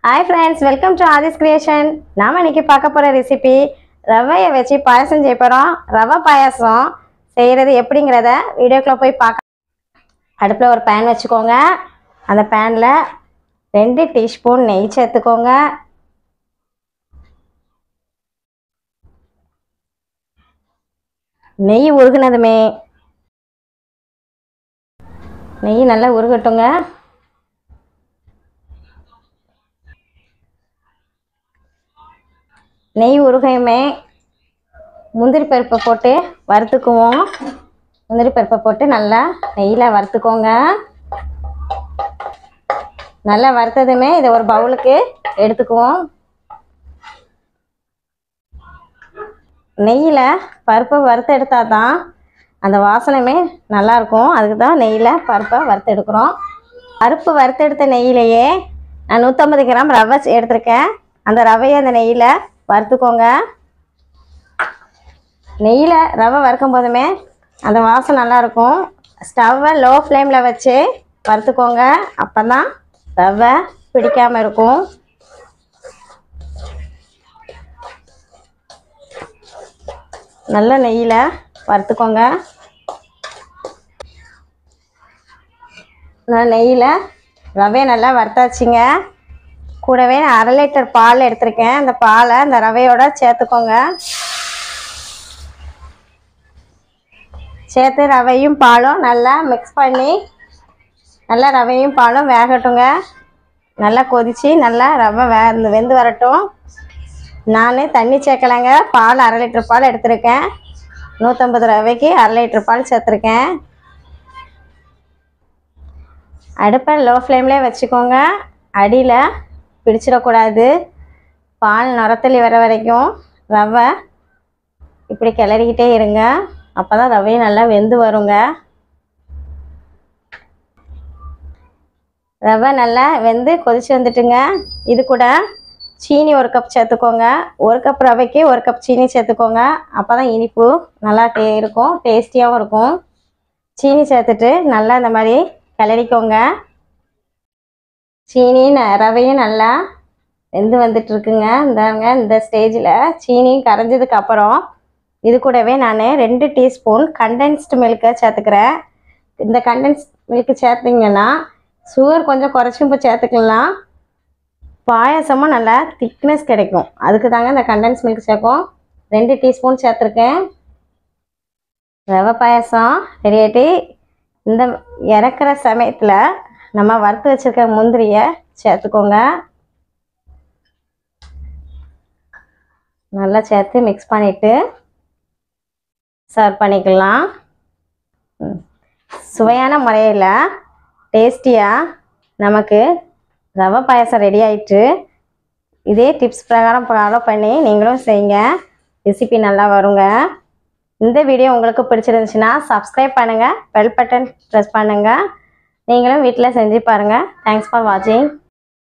Hi friends welcome to Aadhi's creation நாம இன்னைக்கு பார்க்க போகிற ரெசிபி ரவையை வச்சு பாயாசம் செய்ய போகிறோம் ரவை பாயாசம் செய்கிறது எப்படிங்கிறத வீடியோக்குள்ளே போய் பார்க்க அடுப்பில் ஒரு பேன் வச்சுக்கோங்க அந்த பேனில் ரெண்டு டீஸ்பூன் நெய் சேர்த்துக்கோங்க நெய் உருகுனதுமே நெய் நல்லா உருகட்டுங்க நெய் உருகையுமே முந்திரி பருப்பை போட்டு வறுத்துக்குவோம் முந்திரி பருப்பை போட்டு நல்லா நெய்யில் வறுத்துக்கோங்க நல்லா வறுத்ததுமே இதை ஒரு பவுலுக்கு எடுத்துக்குவோம் நெய்யில் பருப்பை வறுத்து எடுத்தால் தான் அந்த வாசனையுமே நல்லாயிருக்கும் அதுக்கு தான் நெய்யில் பருப்பை வறுத்து எடுக்கிறோம் பருப்பு வறுத்தெடுத்த நெய்யிலேயே நான் நூற்றம்பது கிராம் ரவை எடுத்திருக்கேன் அந்த ரவையை அந்த நெய்யில் வறுத்துக்கோங்க நெய்யில் ரவை வறுக்கும் போதுமே அந்த வாசம் நல்லாயிருக்கும் ஸ்டவ்வை லோ ஃப்ளேமில் வச்சு வறுத்துக்கோங்க அப்போ தான் ரவை பிடிக்காமல் இருக்கும் நல்ல நெய்யில் வறுத்துக்கோங்க நான் நெய்யில் ரவையை நல்லா வறுத்தாச்சுங்க கூடவே நான் அரை லிட்டர் பால் எடுத்திருக்கேன் அந்த பாலை அந்த ரவையோட சேர்த்துக்கோங்க சேர்த்து ரவையும் பாலும் நல்லா மிக்ஸ் பண்ணி நல்லா ரவையும் பாலும் வேகட்டுங்க நல்லா கொதித்து நல்லா ரவை வே வெந்து வரட்டும் நான் தண்ணி சேர்க்கலைங்க பால் அரை லிட்டர் பால் எடுத்திருக்கேன் நூற்றம்பது ரவைக்கு அரை லிட்டர் பால் சேர்த்துருக்கேன் அடுப்பை லோ ஃப்ளேம்லேயே வச்சுக்கோங்க அடியில் பிடிச்சிடக்கூடாது பால் நுரத்தள்ளி வர வரைக்கும் ரவை இப்படி கிளறிக்கிட்டே இருங்க அப்போ தான் ரவையும் நல்லா வெந்து வருங்க ரவை நல்லா வெந்து கொதிச்சு வந்துட்டுங்க இது கூட சீனி ஒரு கப் சேர்த்துக்கோங்க ஒரு கப் ரவைக்கு ஒரு கப் சீனி சேர்த்துக்கோங்க அப்போ தான் இனிப்பு நல்லா டே இருக்கும் டேஸ்டியாகவும் இருக்கும் சீனி சேர்த்துட்டு நல்லா இந்த மாதிரி கிளறிக்கோங்க சீனி ந- ரவையும் நல்லா வெந்து வந்துட்டு இருக்குங்க இந்தாங்க இந்த ஸ்டேஜில் சீனியும் கரைஞ்சதுக்கு அப்புறம் இது கூடவே நான் ரெண்டு டீஸ்பூன் கண்டென்ஸ்டு மில்கை சேர்த்துக்கிறேன் இந்த கண்டென்ஸ்ட் மில்க் சேர்த்திங்கன்னா சுகர் கொஞ்சம் குறைச்சும் இப்போ சேர்த்துக்கலாம் பாயாசமும் நல்லா திக்னஸ் கிடைக்கும் அதுக்கு தாங்க இந்த கண்டென்ஸ் மில்க் சேர்க்கும் ரெண்டு டீஸ்பூன் சேர்த்துருக்கேன் ரவை பாயாசம் ரெடி ஆகிட்டு இந்த இறக்குற சமயத்தில் நம்ம வறுத்து வச்சிருக்க முந்திரியை சேர்த்துக்கோங்க நல்லா சேர்த்து மிக்ஸ் பண்ணிவிட்டு சர்வ் பண்ணிக்கலாம் ம். சுவையான முறையில் டேஸ்டியாக நமக்கு ரவை பாயாசம் ரெடி ஆயிட்டு இதே டிப்ஸ் பிரகாரம் ஃபாலோ பண்ணி நீங்களும் செய்யுங்க ரெசிபி நல்லா வருங்க இந்த வீடியோ உங்களுக்கு பிடிச்சிருந்துச்சுன்னா சப்ஸ்கிரைப் பண்ணுங்கள் பெல் பட்டன் ப்ரெஸ் பண்ணுங்கள் நீங்களும் வீட்டில் செஞ்சு பாருங்கள் தேங்க்ஸ் ஃபார் வாட்சிங்